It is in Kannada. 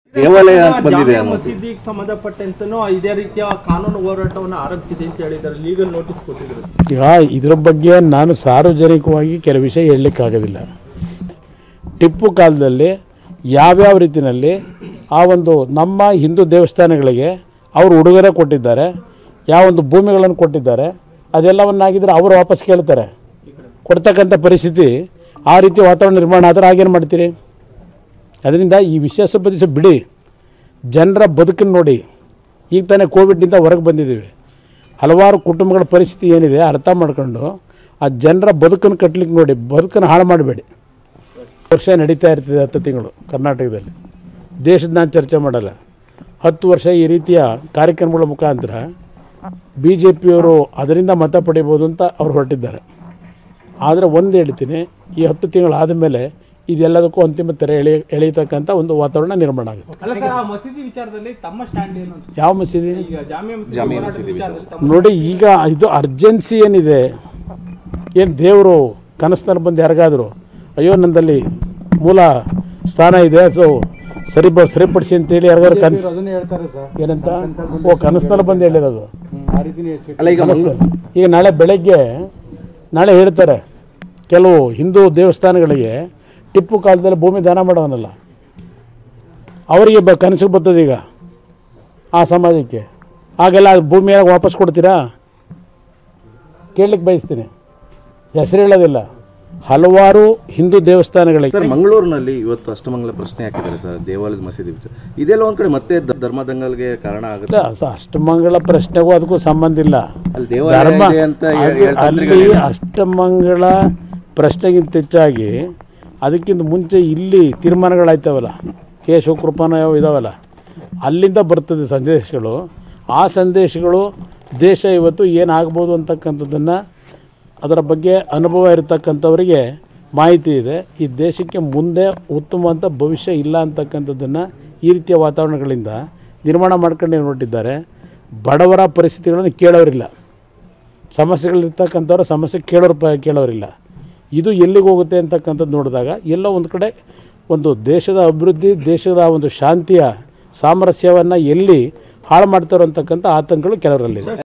ದೇವಾಲಯ ಅಂತ ಬಂದಿದೆ ಜಾಮಿಯಾ ಅನ್ನೋದು. ಮಸೀದಿಗೆ ಸಂಬಂಧಪಟ್ಟಂತನೂ ಇದೇ ರೀತಿಯ ಕಾನೂನು ಹೋರಾಟವನ್ನು ಆರಂಭಿಸಿದೆ ಅಂತ ಹೇಳಿದ್ದಾರೆ ಲೀಗಲ್ ನೋಟಿಸ್ ಕೊಟ್ಟಿದ್ರು ಈಗ ಇದರ ಬಗ್ಗೆ ನಾನು ಸಾರ್ವಜನಿಕವಾಗಿ ಕೆಲವು ವಿಷಯ ಹೇಳಲಿಕ್ಕಾಗೋದಿಲ್ಲ ಟಿಪ್ಪು ಕಾಲದಲ್ಲಿ ಯಾವ್ಯಾವ ರೀತಿಯಲ್ಲಿ ಆ ಒಂದು ನಮ್ಮ ಹಿಂದೂ ದೇವಸ್ಥಾನಗಳಿಗೆ ಅವರು ಉಡುಗೊರೆ ಕೊಟ್ಟಿದ್ದಾರೆ ಯಾವೊಂದು ಭೂಮಿಗಳನ್ನು ಕೊಟ್ಟಿದ್ದಾರೆ ಅದೆಲ್ಲವನ್ನಾಗಿದ್ದರೆ ಅವರು ವಾಪಸ್ ಕೇಳ್ತಾರೆ ಕೊಡ್ತಕ್ಕಂಥ ಪರಿಸ್ಥಿತಿ ಆ ರೀತಿ ವಾತಾವರಣ ನಿರ್ಮಾಣ ಆದರೆ ಆಗೇನು ಮಾಡ್ತೀರಿ ಅದರಿಂದ ಈ ವಿಷಯ ಸ್ವಲ್ಪ ದಿವಸ ಬಿಡಿ ಜನರ ಬದುಕನ್ನು ನೋಡಿ ಈಗ ತಾನೇ ಕೋವಿಡ್ನಿಂದ ಹೊರಗೆ ಬಂದಿದ್ದೀವಿ ಹಲವಾರು ಕುಟುಂಬಗಳ ಪರಿಸ್ಥಿತಿ ಏನಿದೆ ಅರ್ಥ ಮಾಡ್ಕೊಂಡು ಆ ಜನರ ಬದುಕನ್ನು ಕಟ್ಲಿಕ್ಕೆ ನೋಡಿ ಬದುಕನ್ನು ಹಾಳು ಮಾಡಬೇಡಿ ವರ್ಷ ನಡೀತಾ ಇರ್ತದೆ ಹತ್ತು ತಿಂಗಳು ಕರ್ನಾಟಕದಲ್ಲಿ ದೇಶದ ನಾನು ಚರ್ಚೆ ಮಾಡಲ್ಲ ಹತ್ತು ವರ್ಷ ಈ ರೀತಿಯ ಕಾರ್ಯಕ್ರಮಗಳ ಮುಖಾಂತರ ಬಿ ಜೆ ಪಿಯವರು ಅದರಿಂದ ಮತ ಪಡಿಬೋದು ಅಂತ ಅವ್ರು ಹೊರಟಿದ್ದಾರೆ ಆದರೆ ಒಂದು ಹೇಳ್ತೀನಿ ಈ ಹತ್ತು ತಿಂಗಳು ಆದಮೇಲೆ ಇದೆಲ್ಲದಕ್ಕೂ ಅಂತಿಮ ತೆರೆ ಎಳಿ ಎಳೀತಕ್ಕಂಥ ಒಂದು ವಾತಾವರಣ ನಿರ್ಮಾಣ ಆಗುತ್ತೆ ಅಲ್ಲ ಸರ್ ಆ ಮಸೀದಿ ವಿಚಾರದಲ್ಲಿ ತಮ್ಮ ಸ್ಟ್ಯಾಂಡ್ ಏನು ಅಂತ ಯಾವ ಮಸೀದಿ ಈಗ ಜಾಮಿಯಾ ಜಾಮಿಯಾ ಮಸೀದಿ ಮಸೀದಿ ವಿಚಾರದಲ್ಲಿ ತಮ್ಮ ನೋಡಿ ಈಗ ಇದು ಅರ್ಜೆನ್ಸಿ ಏನಿದೆ ಏನು ದೇವರು ಕನಸಿನಲ್ಲಿ ಬಂದು ಯಾರಿಗಾದ್ರು ಅಯ್ಯೋ ನಂದಲ್ಲಿ ಮೂಲ ಸ್ಥಾನ ಇದೆ ಸೊ ಸರಿ ಬ ಸರಿಪಡಿಸಿ ಅಂತೇಳಿ ಯಾರಿಗಾರು ಕನಸು ಅದನ್ನೇ ಹೇಳ್ತಾರೆ ಸರ್ ಏನಂತ ಓ ಕನಸಿನಲ್ಲಿ ಬಂದು ಹೇಳಿರೋದು ಆ ರೀತಿನೇ ಅಲ್ಲ ಈಗ ಮಂಗ್ಳೂರು ಈಗ ನಾಳೆ ಬೆಳಗ್ಗೆ ನಾಳೆ ಹೇಳ್ತಾರೆ ಕೆಲವು ಹಿಂದೂ ದೇವಸ್ಥಾನಗಳಿಗೆ ಟಿಪ್ಪು ಕಾಲದಲ್ಲಿ ಭೂಮಿ ದಾನ ಮಾಡೋನಲ್ಲ ಅವರಿಗೆ ಬ ಕನಸಿಗೆ ಬರ್ತದೆ ಈಗ ಆ ಸಮಾಜಕ್ಕೆ ಹಾಗೆಲ್ಲ ಅದು ಭೂಮಿಯಾಗ ವಾಪಸ್ ಕೊಡ್ತೀರಾ ಕೇಳಲಿಕ್ಕೆ ಬಯಸ್ತೀನಿ ಹೆಸರು ಹೇಳೋದಿಲ್ಲ ಹಲವಾರು ಹಿಂದೂ ದೇವಸ್ಥಾನಗಳಿಗೆ ಸರ್ ಮಂಗಳೂರಿನಲ್ಲಿ ಇವತ್ತು ಅಷ್ಟಮಂಗಲ ಪ್ರಶ್ನೆ ಹಾಕಿದ್ದಾರೆ ಸರ್ ದೇವಾಲಯದ ಮಸೀದಿ ವಿಚಾರ ಇದೆಲ್ಲ ಒಂದ್ ಕಡೆ ಮತ್ತೆ ದ- ಧರ್ಮದಂಗಲ್ಗೆ ಕಾರಣ ಇಲ್ಲ ಆಗುತ್ತೆ ಅಸ- ಅಷ್ಟಮಂಗಳ ಪ್ರಶ್ನೆಗೂ ಅದಕ್ಕೂ ಸಂಬಂಧ ಇಲ್ಲ ಅಲ್ಲಿ ದೇವಾಲಯ ಧರ್ಮ ಇದೆ ಅಂತ ಹೇ- ಅಲ್ಲಿ- ಹೇಳ್ತಾ ಅಲ್ಲಿ ಇದ್ರಿ. ಅಷ್ಟಮಂಗಳ ಪ್ರಶ್ನೆಗಿಂತ ಹೆಚ್ಚಾಗಿ ಅದಕ್ಕಿಂತ ಮುಂಚೆ ಇಲ್ಲಿ ತೀರ್ಮಾನಗಳಾಯ್ತವಲ್ಲ ಕೇಶವ ಕೃಪಾನ ಯಾವ ಇದಾವಲ್ಲ ಅಲ್ಲಿಂದ ಬರ್ತದೆ ಸಂದೇಶಗಳು ಆ ಸಂದೇಶಗಳು ದೇಶ ಇವತ್ತು ಏನಾಗ್ಬೋದು ಅಂತಕ್ಕಂಥದ್ದನ್ನು ಅದರ ಬಗ್ಗೆ ಅನುಭವ ಇರತಕ್ಕಂಥವರಿಗೆ ಮಾಹಿತಿ ಇದೆ ಈ ದೇಶಕ್ಕೆ ಮುಂದೆ ಉತ್ತಮವಂತ ಭವಿಷ್ಯ ಇಲ್ಲ ಅಂತಕ್ಕಂಥದ್ದನ್ನು ಈ ರೀತಿಯ ವಾತಾವರಣಗಳಿಂದ ನಿರ್ಮಾಣ ಮಾಡ್ಕೊಂಡು ಹೊರಟಿದ್ದಾರೆ ಬಡವರ ಪರಿಸ್ಥಿತಿಗಳನ್ನು ಕೇಳೋರಿಲ್ಲ ಸಮಸ್ಯೆಗಳಿರ್ತಕ್ಕಂಥವ್ರ ಸಮಸ್ಯೆ ಕೇಳೋರು ಪ ಕೇಳೋರಿಲ್ಲ ಇದು ಎಲ್ಲಿಗೆ ಹೋಗುತ್ತೆ ಅಂತಕ್ಕಂಥದ್ದು ನೋಡಿದಾಗ ಎಲ್ಲೋ ಒಂದು ಕಡೆ ಒಂದು ದೇಶದ ಅಭಿವೃದ್ಧಿ ದೇಶದ ಒಂದು ಶಾಂತಿಯ ಸಾಮರಸ್ಯವನ್ನು ಎಲ್ಲಿ ಹಾಳು ಮಾಡ್ತಾರೋ ಅಂತಕ್ಕಂಥ ಆತಂಕಗಳು ಕೆಲವರಲ್ಲಿದೆ